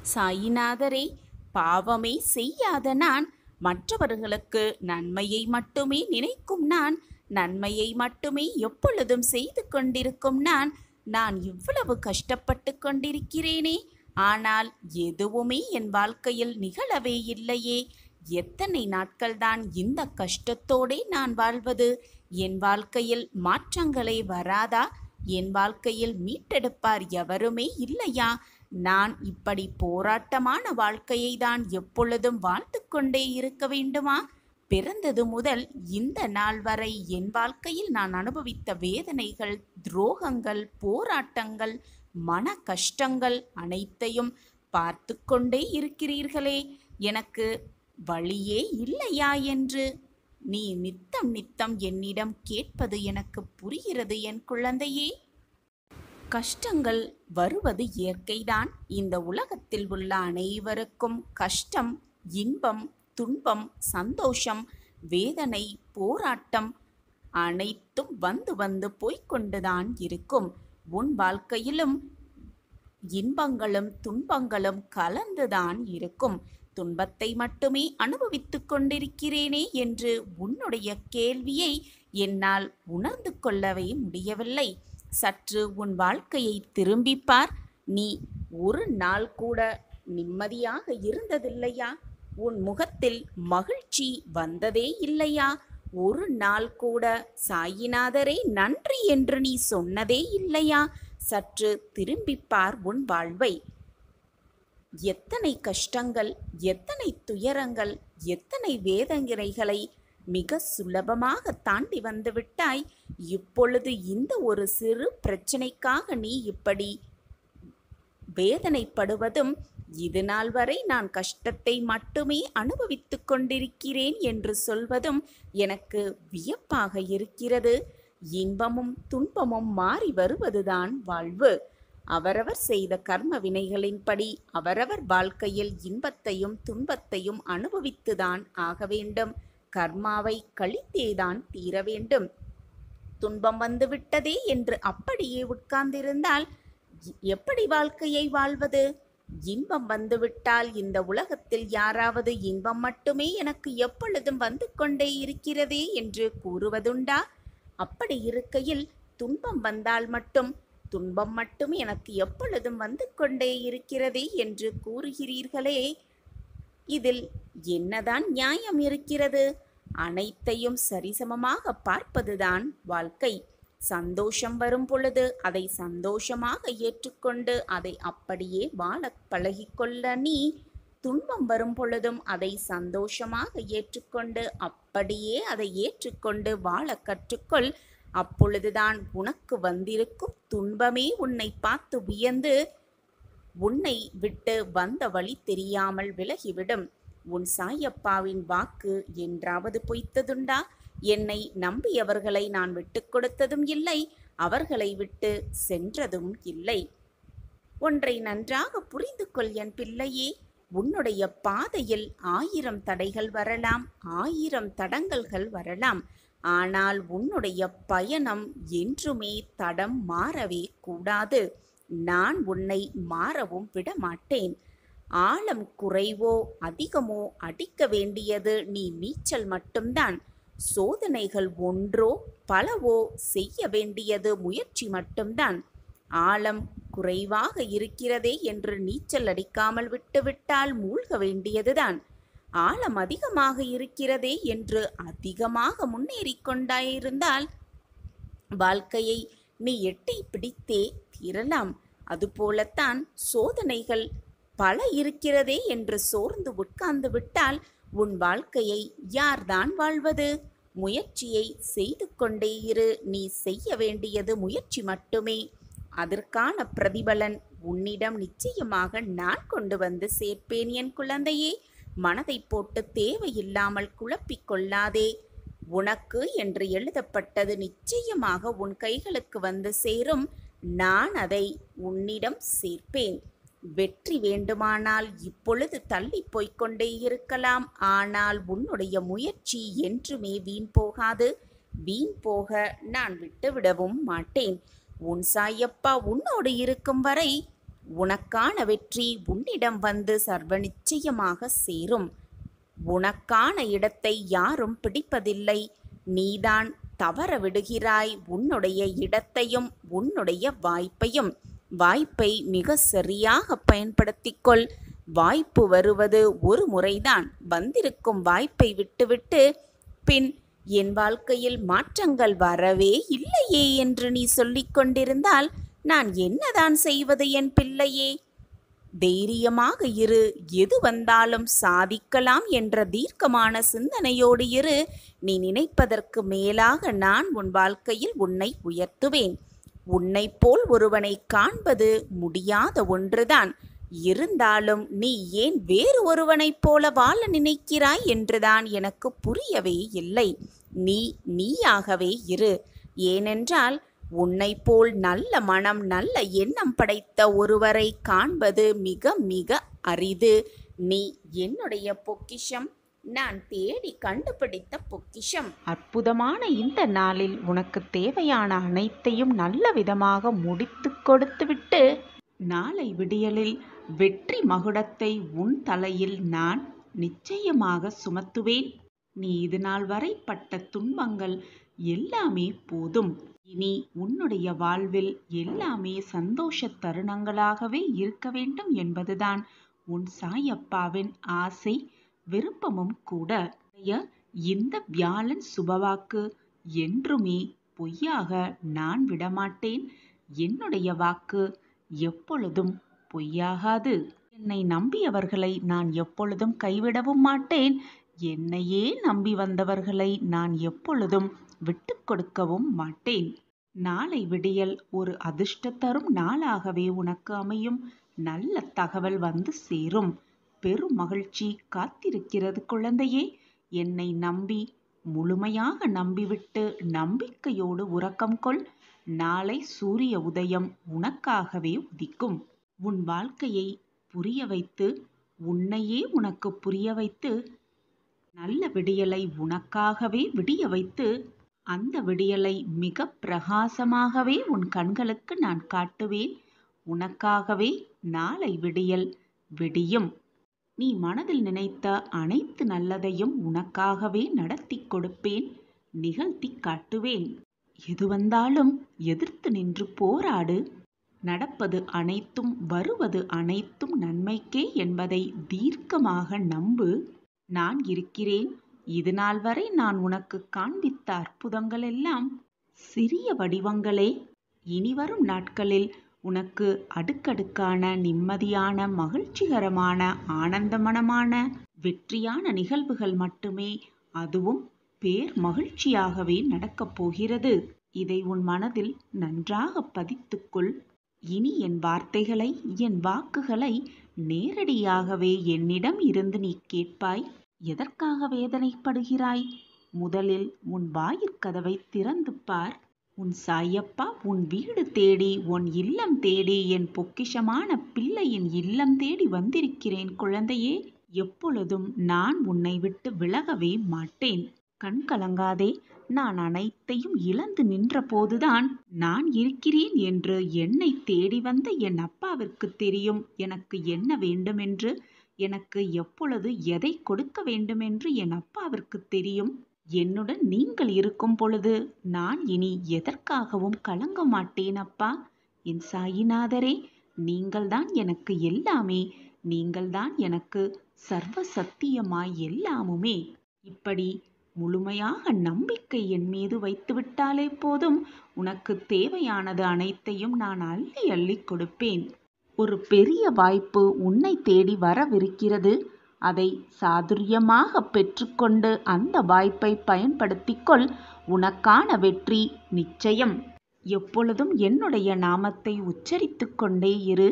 சாயிநாதரே பாவமே செய்யாத நான் மற்றவர்களுக்கு நன்மையை மட்டுமே நினைக்கும் நான் நன்மையை மட்டுமே எப்பொழுதும் செய்து கொண்டிருக்கும் நான் நான் இவ்வளவு கஷ்டப்பட்டு கொண்டிருக்கிறேனே ஆனால் எதுவுமே என் வாழ்க்கையில் நிகழவே இல்லையே எத்தனை நாட்கள்தான் இந்த கஷ்டத்தோடே நான் வாழ்வது என் வாழ்க்கையில் மாற்றங்களே வராதா என் வாழ்க்கையில் மீட்டெடுப்பார் எவருமே இல்லையா நான் இப்படி போராட்டமான வாழ்க்கையை தான் எப்பொழுதும் வாழ்த்து கொண்டே இருக்க வேண்டுமா பிறந்தது முதல் இந்த நாள் வரை என் வாழ்க்கையில் நான் அனுபவித்த வேதனைகள் துரோகங்கள் போராட்டங்கள் மன கஷ்டங்கள் அனைத்தையும் பார்த்து கொண்டே இருக்கிறீர்களே எனக்கு வழியே இல்லையா என்று நீ நித்தம் நித்தம் என்னிடம் கேட்பது எனக்கு புரிகிறது என் குழந்தையே கஷ்டங்கள் வருவது இயற்கைதான் இந்த உலகத்தில் உள்ள அனைவருக்கும் கஷ்டம் இன்பம் துன்பம் சந்தோஷம் வேதனை போராட்டம் அனைத்தும் வந்து வந்து போய்க்கொண்டுதான் இருக்கும் உன் வாழ்க்கையிலும் இன்பங்களும் துன்பங்களும் கலந்துதான் இருக்கும் துன்பத்தை மட்டுமே அனுபவித்துக் கொண்டிருக்கிறேனே என்று உன்னுடைய கேள்வியை என்னால் உணர்ந்து கொள்ளவே முடியவில்லை சற்று உன் வாழ்க்கையை திரும்பிப் பார் நீ ஒரு நாள் கூட நிம்மதியாக இருந்ததில்லையா உன் முகத்தில் மகிழ்ச்சி வந்ததே இல்லையா ஒரு நாள் கூட சாயிநாதரே நன்றி என்று நீ சொன்னதே இல்லையா சற்று திரும்பிப் பார் உன் வாழ்வை எத்தனை கஷ்டங்கள் எத்தனை துயரங்கள் எத்தனை வேதனைகளை மிக சுலபமாக தாண்டி வந்து விட்டாய் இப்பொழுது இந்த ஒரு சிறு பிரச்சனைக்காக நீ இப்படி வேதனைப்படுவதும் இது நாள் வரை நான் கஷ்டத்தை மட்டுமே அனுபவித்துக் கொண்டிருக்கிறேன் என்று சொல்வதும் எனக்கு வியப்பாக இருக்கிறது இன்பமும் துன்பமும் மாறி வருவதுதான் வாழ்வு அவரவர் செய்த கர்ம வினைகளின்படி அவரவர் வாழ்க்கையில் இன்பத்தையும் துன்பத்தையும் அனுபவித்துதான் ஆக வேண்டும் கர்மாவை கழித்தேதான் தீர வேண்டும் துன்பம் வந்துவிட்டதே என்று அப்படியே உட்கார்ந்திருந்தால் எ- எப்படி வாழ்க்கையை வாழ்வது இன்பம் வந்துவிட்டால் இந்த உலகத்தில் யாராவது இன்பம் மட்டுமே எனக்கு எப்பொழுதும் வந்து கொண்டே இருக்கிறதே என்று கூறுவதுண்டா அப்படி இருக்கையில் துன்பம் வந்தால் மட்டும் துன்பம் மட்டும் எனக்கு எப்பொழுதும் வந்து கொண்டே இருக்கிறதே என்று கூறுகிறீர்களே இதில் என்னதான் நியாயம் இருக்கிறது அனைத்தையும் சரிசமமாக பார்ப்பதுதான் வாழ்க்கை சந்தோஷம் வரும் பொழுது அதை சந்தோஷமாக ஏற்றுக்கொண்டு அதை அப்படியே வாழ பழகிக்கொள்ள நீ துன்பம் வரும் பொழுதும் அதை சந்தோஷமாக ஏற்றுக்கொண்டு அப்படியே அதை ஏற்றுக்கொண்டு வாழ கற்றுக்கொள் அப்பொழுதுதான் உனக்கு வந்திருக்கும் துன்பமே உன்னை பார்த்து வியந்து உன்னை விட்டு வந்த வழி தெரியாமல் விலகிவிடும் உன் சாயப்பாவின் வாக்கு என்றாவது பொய்த்ததுண்டா என்னை நம்பியவர்களை நான் விட்டுக் கொடுத்ததும் இல்லை அவர்களை விட்டு சென்றதும் இல்லை ஒன்றை நன்றாக புரிந்து கொள் என் பிள்ளையே உன்னுடைய பாதையில் ஆயிரம் தடைகள் வரலாம் ஆயிரம் தடங்கல்கள் வரலாம் ஆனால் உன்னுடைய பயணம் என்றுமே தடம் மாறவே கூடாது நான் உன்னை மாறவும் விட மாட்டேன் ஆழம் குறைவோ அதிகமோ அடிக்க வேண்டியது நீ நீச்சல் மட்டும்தான் சோதனைகள் ஒன்றோ பலவோ செய்ய வேண்டியது முயற்சி மட்டும்தான் ஆழம் குறைவாக இருக்கிறதே என்று நீச்சல் அடிக்காமல் விட்டுவிட்டால் மூழ்க வேண்டியதுதான் ஆழம் அதிகமாக இருக்கிறதே என்று அதிகமாக முன்னேறிக் கொண்டாயிருந்தால் வாழ்க்கையை நீ எட்டி பிடித்தே தீரலாம் அதுபோலத்தான் சோதனைகள் பல இருக்கிறதே என்று சோர்ந்து உட்கார்ந்து விட்டால் உன் வாழ்க்கையை யார்தான் வாழ்வது முயற்சியை செய்து கொண்டே இரு நீ செய்ய வேண்டியது முயற்சி மட்டுமே அதற்கான பிரதிபலன் உன்னிடம் நிச்சயமாக நான் கொண்டு வந்து சேர்ப்பேன் என் குழந்தையே மனதை போட்டு தேவையில்லாமல் குழப்பிக் கொள்ளாதே உனக்கு என்று எழுதப்பட்டது நிச்சயமாக உன் கைகளுக்கு வந்து சேரும் நான் அதை உன்னிடம் சேர்ப்பேன் வெற்றி வேண்டுமானால் இப்பொழுது தள்ளி போய்க் கொண்டே இருக்கலாம் ஆனால் உன்னுடைய முயற்சி என்றுமே வீண் போகாது வீண் போக நான் விட்டுவிடவும் மாட்டேன் உன் சாயப்பா உன்னோடு இருக்கும் வரை உனக்கான வெற்றி உன்னிடம் வந்து சர்வ நிச்சயமாக சேரும் உனக்கான இடத்தை யாரும் பிடிப்பதில்லை நீதான் தவற விடுகிறாய் உன்னுடைய இடத்தையும் உன்னுடைய வாய்ப்பையும் வாய்ப்பை மிக சரியாக பயன்படுத்திக்கொள் வாய்ப்பு வருவது ஒரு முறைதான் வந்திருக்கும் வாய்ப்பை விட்டுவிட்டு பின் என் வாழ்க்கையில் மாற்றங்கள் வரவே இல்லையே என்று நீ சொல்லிக் கொண்டிருந்தால் நான் என்னதான் செய்வது என் பிள்ளையே தைரியமாக இரு எது வந்தாலும் சாதிக்கலாம் என்ற தீர்க்கமான சிந்தனையோடு இரு நீ நினைப்பதற்கு மேலாக நான் உன் வாழ்க்கையில் உன்னை உயர்த்துவேன் உன்னைப் போல் ஒருவனை காண்பது முடியாத ஒன்றுதான் இருந்தாலும் நீ ஏன் வேறு ஒருவனைப் போல வாழ நினைக்கிறாய் என்றுதான் எனக்கு புரியவே இல்லை நீ நீயாகவே இரு ஏனென்றால் உன்னைப் போல் நல்ல மனம் நல்ல எண்ணம் படைத்த ஒருவரை காண்பது மிக மிக அரிது நீ என்னுடைய பொக்கிஷம் நான் தேடி கண்டுபிடித்த பொக்கிஷம் அற்புதமான இந்த நாளில் உனக்கு தேவையான அனைத்தையும் நல்ல விதமாக முடித்து கொடுத்துவிட்டு நாளை விடியலில் வெற்றி மகுடத்தை உன் தலையில் நான் நிச்சயமாக சுமத்துவேன் நீ இது நாள் வரை பட்ட துன்பங்கள் எல்லாமே போதும் இனி உன்னுடைய வாழ்வில் எல்லாமே சந்தோஷ தருணங்களாகவே இருக்க வேண்டும் என்பதுதான் உன் சாயப்பாவின் ஆசை விருப்பமும் கூட உன்னுடைய இந்த வியாழன் சுபவாக்கு என்றுமே பொய்யாக நான் விடமாட்டேன் என்னுடைய வாக்கு எப்பொழுதும் பொய்யாகாது என்னை நம்பியவர்களை நான் எப்பொழுதும் கைவிடவும் மாட்டேன் என்னையே நம்பி வந்தவர்களை நான் எப்பொழுதும் விட்டு கொடுக்கவும் மாட்டேன் நாளை விடியல் ஒரு அதிர்ஷ்ட தரும் நாளாகவே உனக்கு அமையும் நல்ல தகவல் வந்து சேரும் பெரும் மகிழ்ச்சி காத்திருக்கிறது குழந்தையே என்னை நம்பி முழுமையாக நம்பிவிட்டு நம்பிக்கையோடு உறக்கம் கொள் நாளை சூரிய உதயம் உனக்காகவே உதிக்கும் உன் வாழ்க்கையை புரிய வைத்து உன்னையே உனக்கு புரிய வைத்து நல்ல விடியலை உனக்காகவே விடிய வைத்து அந்த விடியலை மிக பிரகாசமாகவே உன் கண்களுக்கு நான் காட்டுவேன் உனக்காகவே நாளை விடியல் விடியும் நீ மனதில் நினைத்த அனைத்து நல்லதையும் உனக்காகவே நடத்தி கொடுப்பேன் நிகழ்த்தி காட்டுவேன் எது வந்தாலும் எதிர்த்து நின்று போராடு நடப்பது அனைத்தும் வருவது அனைத்தும் நன்மைக்கே என்பதை தீர்க்கமாக நம்பு நான் இருக்கிறேன் இது நாள் வரை நான் உனக்கு காண்பித்த அற்புதங்கள் எல்லாம் சிறிய வடிவங்களே இனிவரும் நாட்களில் உனக்கு அடுக்கடுக்கான நிம்மதியான மகிழ்ச்சிகரமான ஆனந்தமனமான வெற்றியான நிகழ்வுகள் மட்டுமே அதுவும் பேர் மகிழ்ச்சியாகவே நடக்கப் போகிறது இதை உன் மனதில் நன்றாக பதித்துக்கொள் இனி என் வார்த்தைகளை என் வாக்குகளை நேரடியாகவே என்னிடம் இருந்து நீ கேட்பாய் எதற்காக வேதனைப்படுகிறாய் முதலில் உன் வாயிற்கதவை திறந்து பார் உன் சாயப்பா உன் வீடு தேடி உன் இல்லம் தேடி என் பொக்கிஷமான பிள்ளையின் இல்லம் தேடி வந்திருக்கிறேன் குழந்தையே எப்பொழுதும் நான் உன்னை விட்டு விலகவே மாட்டேன் கண் கலங்காதே நான் அனைத்தையும் இழந்து நின்ற போதுதான் நான் இருக்கிறேன் என்று என்னை தேடி வந்த என் அப்பாவிற்கு தெரியும் எனக்கு என்ன வேண்டுமென்று எனக்கு எப்பொழுது எதை கொடுக்க வேண்டுமென்று என் அப்பாவிற்கு தெரியும் என்னுடன் நீங்கள் இருக்கும் பொழுது நான் இனி எதற்காகவும் கலங்க மாட்டேன் அப்பா என் சாயிநாதரே நீங்கள்தான் எனக்கு எல்லாமே நீங்கள்தான் எனக்கு சர்வ சத்தியமாய் எல்லாமுமே இப்படி முழுமையாக நம்பிக்கை என் மீது வைத்துவிட்டாலே போதும் உனக்கு தேவையானது அனைத்தையும் நான் அள்ளி அள்ளி கொடுப்பேன் ஒரு பெரிய வாய்ப்பு உன்னை தேடி வரவிருக்கிறது அதை சாதுரியமாக பெற்றுக்கொண்டு அந்த வாய்ப்பை பயன்படுத்திக்கொள் உனக்கான வெற்றி நிச்சயம் எப்பொழுதும் என்னுடைய நாமத்தை உச்சரித்துக் கொண்டே இரு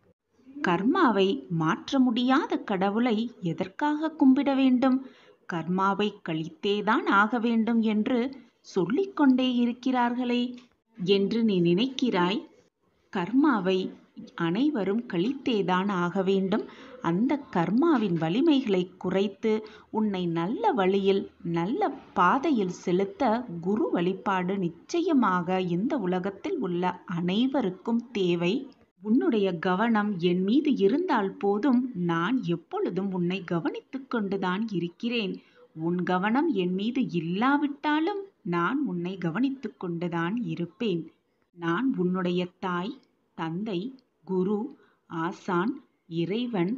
கர்மாவை மாற்ற முடியாத கடவுளை எதற்காக கும்பிட வேண்டும் கர்மாவை கழித்தேதான் ஆக வேண்டும் என்று சொல்லிக்கொண்டே இருக்கிறார்களே என்று நீ நினைக்கிறாய் கர்மாவை அனைவரும் கழித்தேதான் ஆக வேண்டும் அந்த கர்மாவின் வலிமைகளை குறைத்து உன்னை நல்ல வழியில் நல்ல பாதையில் செலுத்த குரு வழிபாடு நிச்சயமாக இந்த உலகத்தில் உள்ள அனைவருக்கும் தேவை உன்னுடைய கவனம் என் மீது இருந்தால் போதும் நான் எப்பொழுதும் உன்னை கவனித்துக் கொண்டுதான் இருக்கிறேன் உன் கவனம் என் மீது இல்லாவிட்டாலும் நான் உன்னை கவனித்துக் கொண்டுதான் இருப்பேன் நான் உன்னுடைய தாய் தந்தை குரு ஆசான் இறைவன்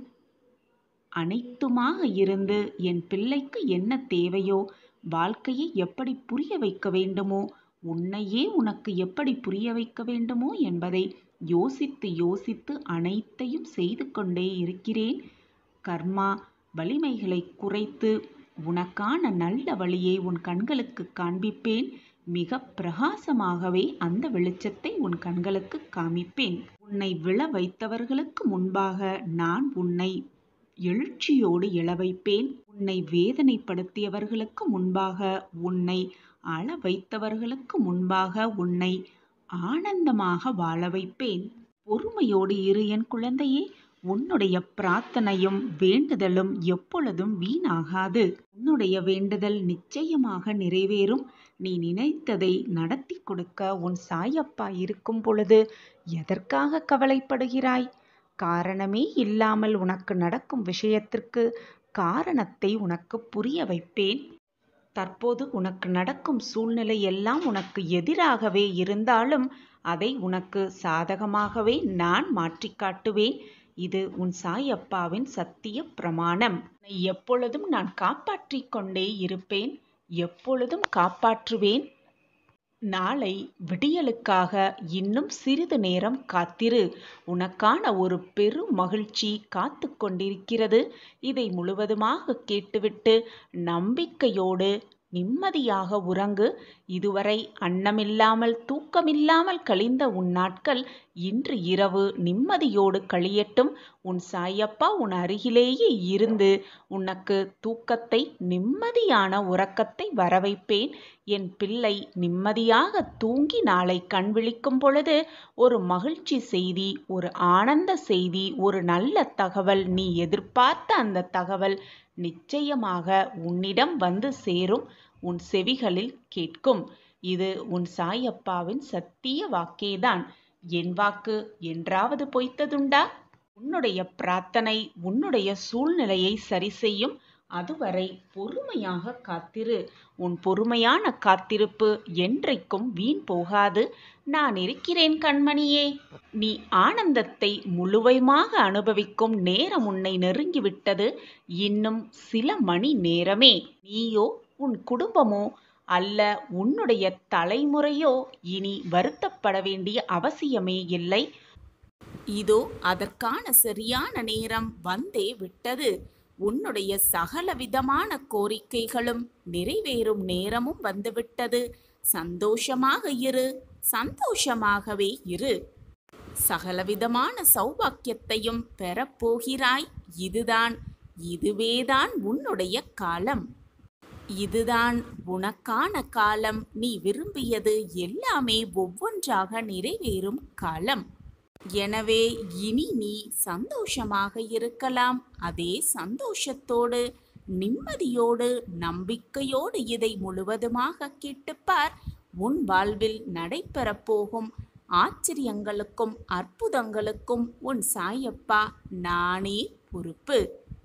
அனைத்துமாக இருந்து என் பிள்ளைக்கு என்ன தேவையோ வாழ்க்கையை எப்படி புரிய வைக்க வேண்டுமோ உன்னையே உனக்கு எப்படி புரிய வைக்க வேண்டுமோ என்பதை யோசித்து யோசித்து அனைத்தையும் செய்து கொண்டே இருக்கிறேன் கர்மா வலிமைகளை குறைத்து உனக்கான நல்ல வழியை உன் கண்களுக்கு காண்பிப்பேன் மிக பிரகாசமாகவே அந்த வெளிச்சத்தை உன் கண்களுக்கு காமிப்பேன் உன்னை விழ வைத்தவர்களுக்கு முன்பாக நான் உன்னை எழுச்சியோடு எழ வைப்பேன் உன்னை வேதனைப்படுத்தியவர்களுக்கு முன்பாக உன்னை அழ வைத்தவர்களுக்கு முன்பாக உன்னை ஆனந்தமாக வாழ வைப்பேன் பொறுமையோடு இரு என் குழந்தையே உன்னுடைய பிரார்த்தனையும் வேண்டுதலும் எப்பொழுதும் வீணாகாது உன்னுடைய வேண்டுதல் நிச்சயமாக நிறைவேறும் நீ நினைத்ததை நடத்தி கொடுக்க உன் சாயப்பா இருக்கும் பொழுது எதற்காக கவலைப்படுகிறாய் காரணமே இல்லாமல் உனக்கு நடக்கும் விஷயத்திற்கு காரணத்தை உனக்கு புரிய வைப்பேன் தற்போது உனக்கு நடக்கும் சூழ்நிலை எல்லாம் உனக்கு எதிராகவே இருந்தாலும் அதை உனக்கு சாதகமாகவே நான் மாற்றி காட்டுவேன் இது உன் சாயப்பாவின் சத்திய பிரமாணம் உன்னை எப்பொழுதும் நான் காப்பாற்றிக் கொண்டே இருப்பேன் எப்பொழுதும் காப்பாற்றுவேன் நாளை விடியலுக்காக இன்னும் சிறிது நேரம் காத்திரு உனக்கான ஒரு பெரும் மகிழ்ச்சி காத்து கொண்டிருக்கிறது இதை முழுவதுமாக கேட்டுவிட்டு நம்பிக்கையோடு நிம்மதியாக உறங்கு இதுவரை அன்னமில்லாமல் தூக்கமில்லாமல் கழிந்த உன் நாட்கள் இன்று இரவு நிம்மதியோடு கழியட்டும் உன் சாயப்பா உன் அருகிலேயே இருந்து உனக்கு தூக்கத்தை நிம்மதியான உறக்கத்தை வரவைப்பேன் என் பிள்ளை நிம்மதியாக தூங்கி நாளை கண் விழிக்கும் பொழுது ஒரு மகிழ்ச்சி செய்தி ஒரு ஆனந்த செய்தி ஒரு நல்ல தகவல் நீ எதிர்பார்த்த அந்த தகவல் நிச்சயமாக உன்னிடம் வந்து சேரும் உன் செவிகளில் கேட்கும் இது உன் சாயப்பாவின் சத்திய வாக்கேதான் என் வாக்கு என்றாவது பொய்த்ததுண்டா உன்னுடைய பிரார்த்தனை உன்னுடைய சூழ்நிலையை சரி செய்யும் அதுவரை பொறுமையாக காத்திரு உன் பொறுமையான காத்திருப்பு என்றைக்கும் வீண் போகாது நான் இருக்கிறேன் கண்மணியே நீ ஆனந்தத்தை முழுமையாக அனுபவிக்கும் நேரம் உன்னை நெருங்கிவிட்டது இன்னும் சில மணி நேரமே நீயோ உன் குடும்பமோ அல்ல உன்னுடைய தலைமுறையோ இனி வருத்தப்பட வேண்டிய அவசியமே இல்லை இதோ அதற்கான சரியான நேரம் வந்தே விட்டது உன்னுடைய சகல விதமான கோரிக்கைகளும் நிறைவேறும் நேரமும் வந்துவிட்டது சந்தோஷமாக இரு சந்தோஷமாகவே இரு சகலவிதமான சௌபாக்கியத்தையும் பெறப்போகிறாய் இதுதான் இதுவேதான் உன்னுடைய காலம் இதுதான் உனக்கான காலம் நீ விரும்பியது எல்லாமே ஒவ்வொன்றாக நிறைவேறும் காலம் எனவே இனி நீ சந்தோஷமாக இருக்கலாம் அதே சந்தோஷத்தோடு நிம்மதியோடு நம்பிக்கையோடு இதை முழுவதுமாக கேட்டுப்பார் உன் வாழ்வில் நடைபெறப் போகும் ஆச்சரியங்களுக்கும் அற்புதங்களுக்கும் உன் சாயப்பா நானே பொறுப்பு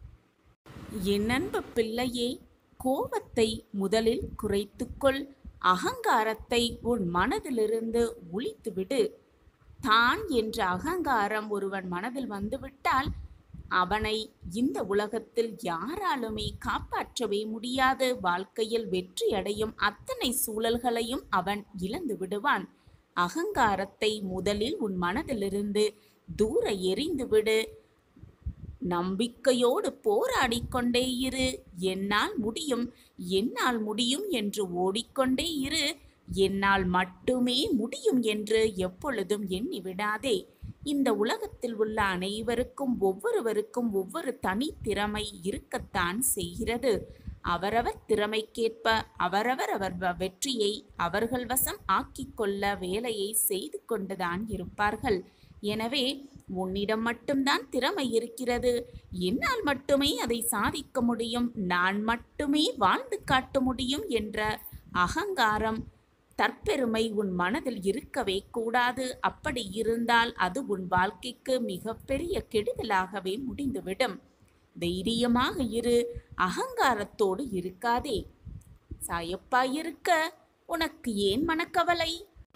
என் அன்பு பிள்ளையே கோபத்தை முதலில் குறைத்துக்கொள் அகங்காரத்தை உன் மனதிலிருந்து ஒழித்துவிடு தான் என்ற அகங்காரம் ஒருவன் மனதில் வந்துவிட்டால் அவனை இந்த உலகத்தில் யாராலுமே காப்பாற்றவே முடியாது வாழ்க்கையில் வெற்றி அடையும் அத்தனை சூழல்களையும் அவன் இழந்து விடுவான் அகங்காரத்தை முதலில் உன் மனதிலிருந்து தூர எறிந்துவிடு நம்பிக்கையோடு போராடிக் கொண்டே இரு என்னால் முடியும் என்னால் முடியும் என்று ஓடிக்கொண்டே இரு என்னால் மட்டுமே முடியும் என்று எப்பொழுதும் எண்ணி விடாதே இந்த உலகத்தில் உள்ள அனைவருக்கும் ஒவ்வொருவருக்கும் ஒவ்வொரு தனி திறமை இருக்கத்தான் செய்கிறது அவரவர் திறமைக்கேற்ப அவரவர் அவர் வ- வெற்றியை அவர்கள் வசம் ஆக்கிக் கொள்ள வேலையை செய்து கொண்டுதான் இருப்பார்கள் எனவே உன்னிடம் மட்டும்தான் திறமை இருக்கிறது என்னால் மட்டுமே அதை சாதிக்க முடியும் நான் மட்டுமே வாழ்ந்து காட்ட முடியும் என்ற அகங்காரம் தற்பெருமை உன் மனதில் இருக்கவே கூடாது அப்படி இருந்தால் அது உன் வாழ்க்கைக்கு மிகப்பெரிய கெடுதலாகவே முடிந்துவிடும் தைரியமாக இரு அகங்காரத்தோடு இருக்காதே சாயப்பா இருக்க உனக்கு ஏன் மனக்கவலை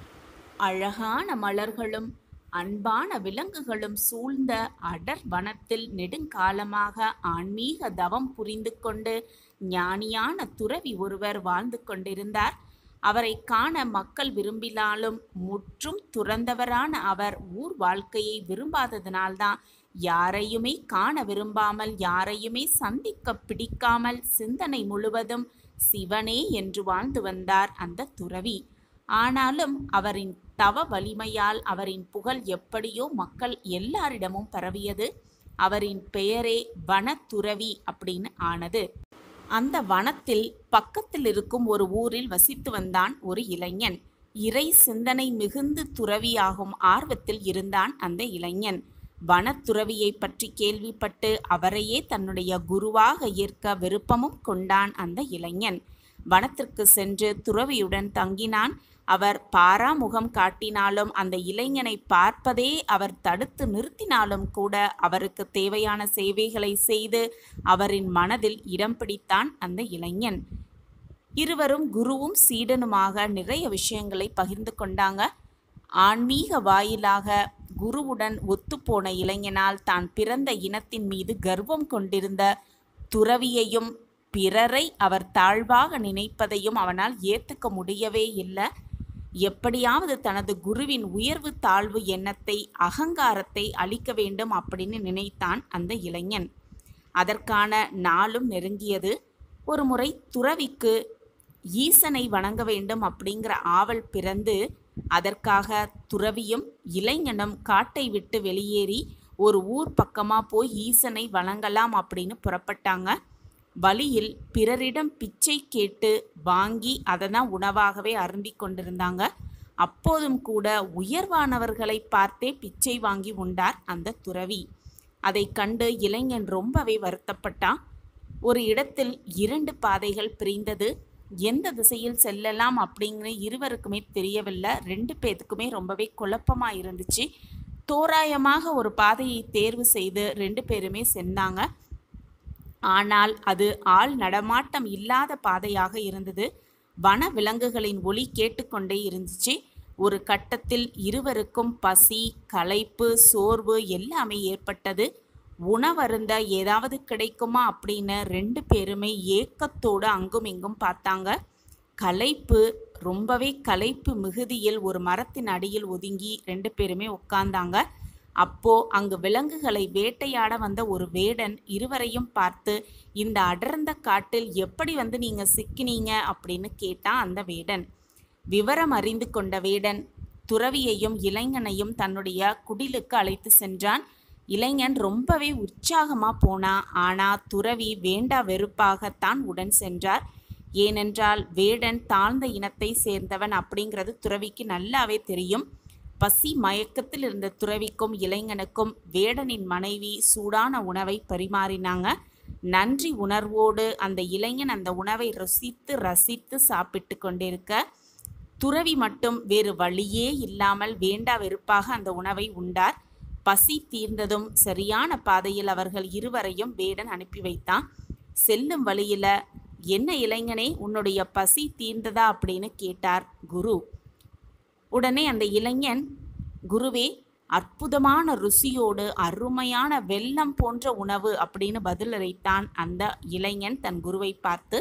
அழகான மலர்களும் அன்பான விலங்குகளும் சூழ்ந்த அடர் வனத்தில் நெடுங்காலமாக ஆன்மீக தவம் புரிந்து கொண்டு ஞானியான துறவி ஒருவர் வாழ்ந்து கொண்டிருந்தார் அவரை காண மக்கள் விரும்பினாலும் முற்றும் துறந்தவரான அவர் ஊர் வாழ்க்கையை விரும்பாததினால்தான் யாரையுமே காண விரும்பாமல் யாரையுமே சந்திக்க பிடிக்காமல் சிந்தனை முழுவதும் சிவனே என்று வாழ்ந்து வந்தார் அந்த துறவி ஆனாலும் அவரின் தவ வலிமையால் அவரின் புகழ் எப்படியோ மக்கள் எல்லாரிடமும் பரவியது அவரின் பெயரே வனத்துறவி அப்படின்னு ஆனது அந்த வனத்தில் பக்கத்தில் இருக்கும் ஒரு ஊரில் வசித்து வந்தான் ஒரு இளைஞன் இறை சிந்தனை மிகுந்து துறவியாகும் ஆர்வத்தில் இருந்தான் அந்த இளைஞன் வனத்துறவியை பற்றி கேள்விப்பட்டு அவரையே தன்னுடைய குருவாக ஏற்க விருப்பமும் கொண்டான் அந்த இளைஞன் வனத்திற்கு சென்று துறவியுடன் தங்கினான் அவர் பாராமுகம் காட்டினாலும் அந்த இளைஞனை பார்ப்பதே அவர் தடுத்து நிறுத்தினாலும் கூட அவருக்கு தேவையான சேவைகளை செய்து அவரின் மனதில் இடம் பிடித்தான் அந்த இளைஞன் இருவரும் குருவும் சீடனுமாக நிறைய விஷயங்களை பகிர்ந்து கொண்டாங்க ஆன்மீக வாயிலாக குருவுடன் ஒத்துப்போன இளைஞனால் தான் பிறந்த இனத்தின் மீது கர்வம் கொண்டிருந்த துறவியையும் பிறரை அவர் தாழ்வாக நினைப்பதையும் அவனால் ஏற்றுக்க முடியவே இல்லை எப்படியாவது தனது குருவின் உயர்வு தாழ்வு எண்ணத்தை அகங்காரத்தை அழிக்க வேண்டும் அப்படின்னு நினைத்தான் அந்த இளைஞன் அதற்கான நாளும் நெருங்கியது ஒரு முறை துறவிக்கு ஈசனை வணங்க வேண்டும் அப்படிங்கிற ஆவல் பிறந்து அதற்காக துறவியும் இளைஞனும் காட்டை விட்டு வெளியேறி ஒரு ஊர் பக்கமாக போய் ஈசனை வணங்கலாம் அப்படின்னு புறப்பட்டாங்க வழியில் பிறரிடம் பிச்சை கேட்டு வாங்கி அதை தான் உணவாகவே அருந்தி கொண்டிருந்தாங்க அப்போதும் கூட உயர்வானவர்களை பார்த்தே பிச்சை வாங்கி உண்டார் அந்த துறவி அதை கண்டு இளைஞன் ரொம்பவே வருத்தப்பட்டான் ஒரு இடத்தில் இரண்டு பாதைகள் பிரிந்தது எந்த திசையில் செல்லலாம் அப்படிங்கிற இருவருக்குமே தெரியவில்லை ரெண்டு பேத்துக்குமே ரொம்பவே குழப்பமாக இருந்துச்சு தோராயமாக ஒரு பாதையை தேர்வு செய்து ரெண்டு பேருமே சென்றாங்க ஆனால் அது ஆள் நடமாட்டம் இல்லாத பாதையாக இருந்தது வன விலங்குகளின் ஒலி கேட்டுக்கொண்டே இருந்துச்சு ஒரு கட்டத்தில் இருவருக்கும் பசி களைப்பு சோர்வு எல்லாமே ஏற்பட்டது உணவருந்த ஏதாவது கிடைக்குமா அப்படின்னு ரெண்டு பேருமே ஏக்கத்தோடு அங்கும் இங்கும் பார்த்தாங்க களைப்பு ரொம்பவே களைப்பு மிகுதியில் ஒரு மரத்தின் அடியில் ஒதுங்கி ரெண்டு பேருமே உட்கார்ந்தாங்க அப்போ அங்கு விலங்குகளை வேட்டையாட வந்த ஒரு வேடன் இருவரையும் பார்த்து இந்த அடர்ந்த காட்டில் எப்படி வந்து நீங்க சிக்கினீங்க அப்படின்னு கேட்டான் அந்த வேடன் விவரம் அறிந்து கொண்ட வேடன் துறவியையும் இளைஞனையும் தன்னுடைய குடிலுக்கு அழைத்து சென்றான் இளைஞன் ரொம்பவே உற்சாகமா போனான் ஆனா துறவி வேண்டா வெறுப்பாகத்தான் உடன் சென்றார் ஏனென்றால் வேடன் தாழ்ந்த இனத்தை சேர்ந்தவன் அப்படிங்கிறது துறவிக்கு நல்லாவே தெரியும் பசி மயக்கத்தில் இருந்த துறவிக்கும் இளைஞனுக்கும் வேடனின் மனைவி சூடான உணவை பரிமாறினாங்க நன்றி உணர்வோடு அந்த இளைஞன் அந்த உணவை ருசித்து ரசித்து சாப்பிட்டு கொண்டிருக்க துறவி மட்டும் வேறு வழியே இல்லாமல் வேண்டா வெறுப்பாக அந்த உணவை உண்டார் பசி தீர்ந்ததும் சரியான பாதையில் அவர்கள் இருவரையும் வேடன் அனுப்பி வைத்தான் செல்லும் வழியில என்ன இளைஞனே உன்னுடைய பசி தீர்ந்ததா அப்படின்னு கேட்டார் குரு உடனே அந்த இளைஞன் குருவே அற்புதமான ருசியோடு அருமையான வெல்லம் போன்ற உணவு அப்படின்னு பதிலளித்தான் அந்த இளைஞன் தன் குருவை பார்த்து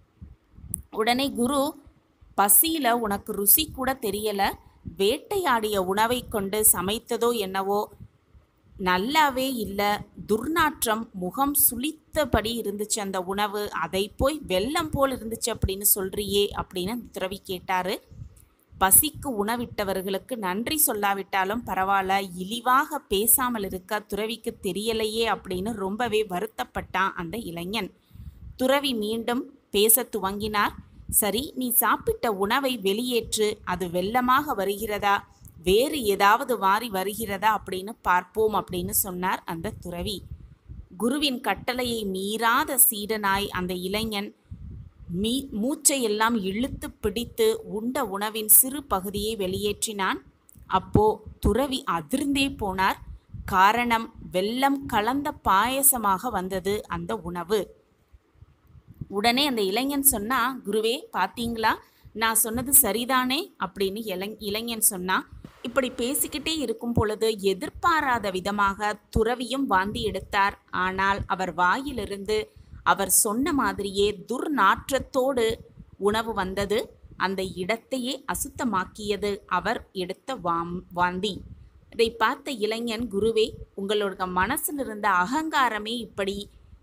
உடனே குரு பசியில உனக்கு ருசி கூட தெரியல வேட்டையாடிய உணவை கொண்டு சமைத்ததோ என்னவோ நல்லாவே இல்லை துர்நாற்றம் முகம் சுளித்தபடி இருந்துச்சு அந்த உணவு அதை போய் வெள்ளம் போல் இருந்துச்சு அப்படின்னு சொல்றியே அப்படின்னு அந்த துறவி கேட்டாரு பசிக்கு உணவிட்டவர்களுக்கு நன்றி சொல்லாவிட்டாலும் பரவாயில்ல இழிவாக பேசாமல் இருக்க துறவிக்கு தெரியலையே அப்படின்னு ரொம்பவே வருத்தப்பட்டான் அந்த இளைஞன் துறவி மீண்டும் பேச துவங்கினார் சரி நீ சாப்பிட்ட உணவை வெளியேற்று அது வெள்ளமாக வருகிறதா வேறு ஏதாவது வாரி வருகிறதா அப்படின்னு பார்ப்போம் அப்படின்னு சொன்னார் அந்த துறவி குருவின் கட்டளையை மீறாத சீடனாய் அந்த இளைஞன் மீ மூச்சையெல்லாம் இழுத்து பிடித்து உண்ட உணவின் சிறு பகுதியை வெளியேற்றினான் அப்போ துறவி அதிர்ந்தே போனார் காரணம் வெல்லம் கலந்த பாயசமாக வந்தது அந்த உணவு உடனே அந்த இளைஞன் சொன்னா குருவே பாத்தீங்களா நான் சொன்னது சரிதானே அப்படின்னு இளைஞ இளைஞன் சொன்னா இப்படி பேசிக்கிட்டே இருக்கும் பொழுது எதிர்பாராத விதமாக துறவியும் வாந்தி எடுத்தார் ஆனால் அவர் வாயிலிருந்து அவர் சொன்ன மாதிரியே துர்நாற்றத்தோடு உணவு வந்தது அந்த இடத்தையே அசுத்தமாக்கியது அவர் எடுத்த வாம் வாந்தி இதை பார்த்த இளைஞன் குருவே உங்களோட மனசில் இருந்த அகங்காரமே இப்படி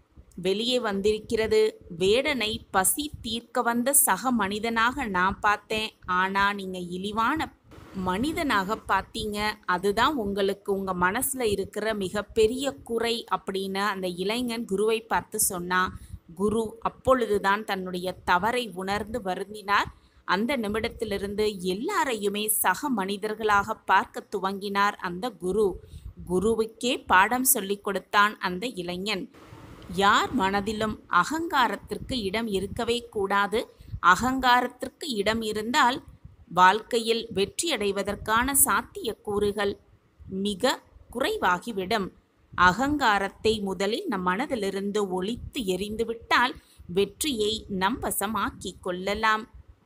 வெளியே வந்திருக்கிறது வேடனை பசி தீர்க்க வந்த சக மனிதனாக நான் பார்த்தேன் ஆனா நீங்க இழிவான மனிதனாக பார்த்தீங்க அதுதான் உங்களுக்கு உங்க மனசுல இருக்கிற மிகப்பெரிய குறை அப்படின்னு அந்த இளைஞன் குருவை பார்த்து சொன்னா குரு அப்பொழுதுதான் தன்னுடைய தவறை உணர்ந்து வருந்தினார் அந்த நிமிடத்திலிருந்து எல்லாரையுமே சக மனிதர்களாக பார்க்க துவங்கினார் அந்த குரு குருவுக்கே பாடம் சொல்லிக் கொடுத்தான் அந்த இளைஞன் யார் மனதிலும் அகங்காரத்திற்கு இடம் இருக்கவே கூடாது அகங்காரத்திற்கு இடம் இருந்தால் வாழ்க்கையில் வெற்றியடைவதற்கான சாத்தியக்கூறுகள் மிக குறைவாகிவிடும் அகங்காரத்தை முதலில் நம் மனதிலிருந்து ஒழித்து எறிந்துவிட்டால் வெற்றியை நம் வசமாக்கிக் கொள்ளலாம்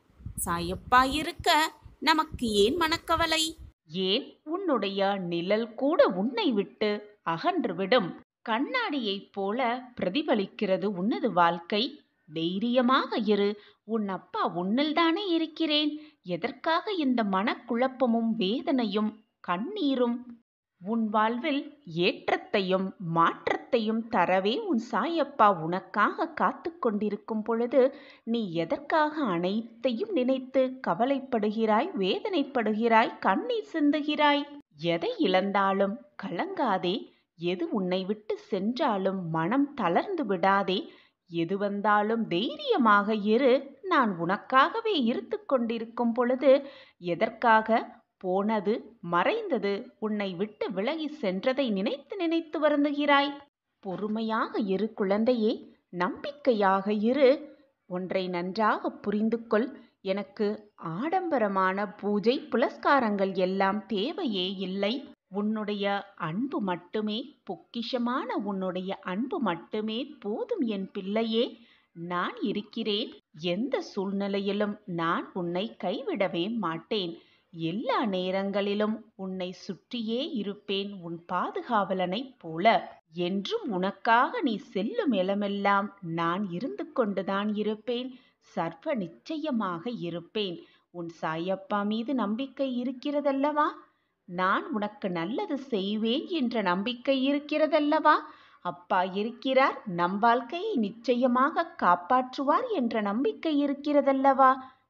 சாயப்பா இருக்க நமக்கு ஏன் மனக்கவலை ஏன் உன்னுடைய நிழல் கூட உன்னை விட்டு அகன்றுவிடும் கண்ணாடியைப் போல பிரதிபலிக்கிறது உன்னது வாழ்க்கை தைரியமாக இரு உன் அப்பா உன்னில்தானே இருக்கிறேன் எதற்காக இந்த மனக்குழப்பமும் வேதனையும் கண்ணீரும் உன் வாழ்வில் ஏற்றத்தையும் மாற்றத்தையும் தரவே உன் சாயப்பா உனக்காக காத்து கொண்டிருக்கும் பொழுது நீ எதற்காக அனைத்தையும் நினைத்து கவலைப்படுகிறாய் வேதனைப்படுகிறாய் கண்ணீர் சிந்துகிறாய் எதை இழந்தாலும் கலங்காதே எது உன்னை விட்டு சென்றாலும் மனம் தளர்ந்து விடாதே எது வந்தாலும் தைரியமாக இரு நான் உனக்காகவே இருந்து கொண்டிருக்கும் பொழுது எதற்காக போனது மறைந்தது உன்னை விட்டு விலகி சென்றதை நினைத்து நினைத்து வருந்துகிறாய் பொறுமையாக இரு குழந்தையே நம்பிக்கையாக இரு ஒன்றை நன்றாக புரிந்து கொள் எனக்கு ஆடம்பரமான பூஜை புலஸ்காரங்கள் எல்லாம் தேவையே இல்லை உன்னுடைய அன்பு மட்டுமே பொக்கிஷமான உன்னுடைய அன்பு மட்டுமே போதும் என் பிள்ளையே நான் இருக்கிறேன் எந்த சூழ்நிலையிலும் நான் உன்னை கைவிடவே மாட்டேன் எல்லா நேரங்களிலும் உன்னை சுற்றியே இருப்பேன் உன் பாதுகாவலனைப் போல என்றும் உனக்காக நீ செல்லும் இடமெல்லாம் நான் இருந்து கொண்டுதான் இருப்பேன் சர்வ நிச்சயமாக இருப்பேன் உன் சாயப்பா மீது நம்பிக்கை இருக்கிறதல்லவா நான் உனக்கு நல்லது செய்வேன் என்ற நம்பிக்கை இருக்கிறதல்லவா அப்பா இருக்கிறார் நம் வாழ்க்கையை நிச்சயமாக காப்பாற்றுவார் என்ற நம்பிக்கை இருக்கிறதல்லவா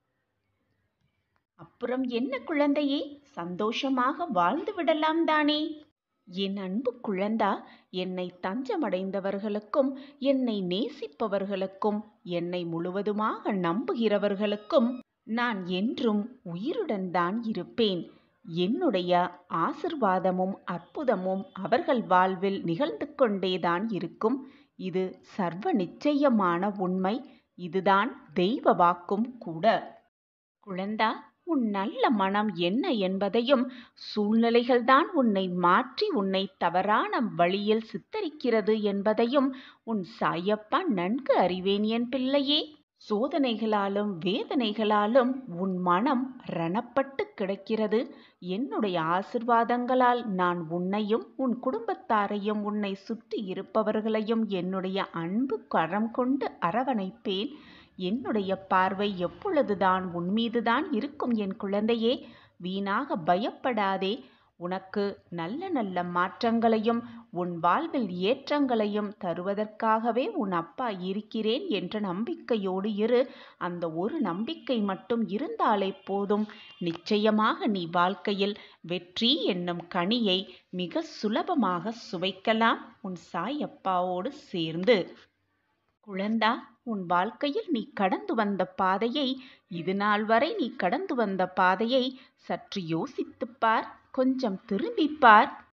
அப்புறம் என்ன குழந்தையே சந்தோஷமாக வாழ்ந்து விடலாம் தானே என் அன்பு குழந்தா என்னை தஞ்சமடைந்தவர்களுக்கும் என்னை நேசிப்பவர்களுக்கும் என்னை முழுவதுமாக நம்புகிறவர்களுக்கும் நான் என்றும் உயிருடன் தான் இருப்பேன் என்னுடைய ஆசிர்வாதமும் அற்புதமும் அவர்கள் வாழ்வில் நிகழ்ந்து கொண்டேதான் இருக்கும் இது சர்வ நிச்சயமான உண்மை இதுதான் தெய்வ வாக்கும் கூட குழந்தா உன் நல்ல மனம் என்ன என்பதையும் சூழ்நிலைகள்தான் உன்னை மாற்றி உன்னை தவறான வழியில் சித்தரிக்கிறது என்பதையும் உன் சாயப்பா நன்கு அறிவேன் என் பிள்ளையே சோதனைகளாலும் வேதனைகளாலும் உன் மனம் ரணப்பட்டு கிடக்கிறது என்னுடைய ஆசிர்வாதங்களால் நான் உன்னையும் உன் குடும்பத்தாரையும் உன்னை சுற்றி இருப்பவர்களையும் என்னுடைய அன்பு கரம் கொண்டு அரவணைப்பேன் என்னுடைய பார்வை எப்பொழுதுதான் உன்மீதுதான் இருக்கும் என் குழந்தையே வீணாக பயப்படாதே உனக்கு நல்ல நல்ல மாற்றங்களையும் உன் வாழ்வில் ஏற்றங்களையும் தருவதற்காகவே உன் அப்பா இருக்கிறேன் என்ற நம்பிக்கையோடு இரு அந்த ஒரு நம்பிக்கை மட்டும் இருந்தாலே போதும் நிச்சயமாக நீ வாழ்க்கையில் வெற்றி என்னும் கனியை மிக சுலபமாக சுவைக்கலாம் உன் சாய் அப்பாவோடு சேர்ந்து குழந்தா உன் வாழ்க்கையில் நீ கடந்து வந்த பாதையை இது நாள் வரை நீ கடந்து வந்த பாதையை சற்று யோசித்துப் பார் கொஞ்சம் திரும்பிப் பார்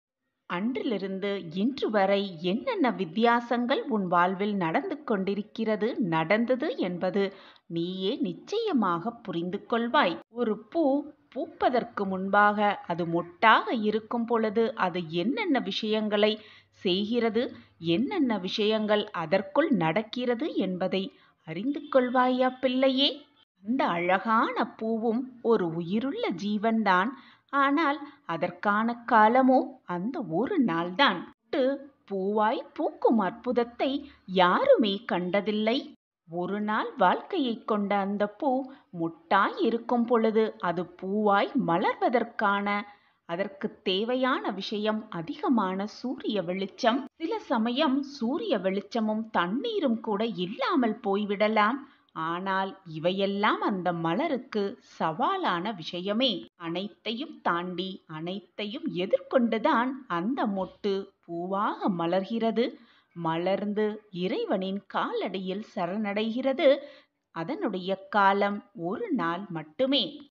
அன்றிலிருந்து இன்று வரை என்னென்ன வித்தியாசங்கள் உன் வாழ்வில் நடந்து கொண்டிருக்கிறது நடந்தது என்பது நீயே நிச்சயமாக புரிந்து கொள்வாய் ஒரு பூ பூப்பதற்கு முன்பாக அது மொட்டாக இருக்கும் பொழுது அது என்னென்ன விஷயங்களை செய்கிறது என்னென்ன விஷயங்கள் அதற்குள் நடக்கிறது என்பதை அறிந்து கொள்வாயா பிள்ளையே அந்த அழகான பூவும் ஒரு உயிருள்ள ஜீவன்தான் ஆனால் அதற்கான காலமோ அந்த ஒரு நாள்தான் பூவாய் பூக்கும் அற்புதத்தை யாருமே கண்டதில்லை ஒரு நாள் வாழ்க்கையைக் கொண்ட அந்த பூ முட்டாய் இருக்கும் பொழுது அது பூவாய் மலர்வதற்கான அதற்கு தேவையான விஷயம் அதிகமான சூரிய வெளிச்சம் சில சமயம் சூரிய வெளிச்சமும் தண்ணீரும் கூட இல்லாமல் போய்விடலாம் ஆனால் இவையெல்லாம் அந்த மலருக்கு சவாலான விஷயமே அனைத்தையும் தாண்டி அனைத்தையும் எதிர்கொண்டுதான் அந்த மொட்டு பூவாக மலர்கிறது மலர்ந்து இறைவனின் காலடியில் சரணடைகிறது அதனுடைய காலம் ஒரு நாள் மட்டுமே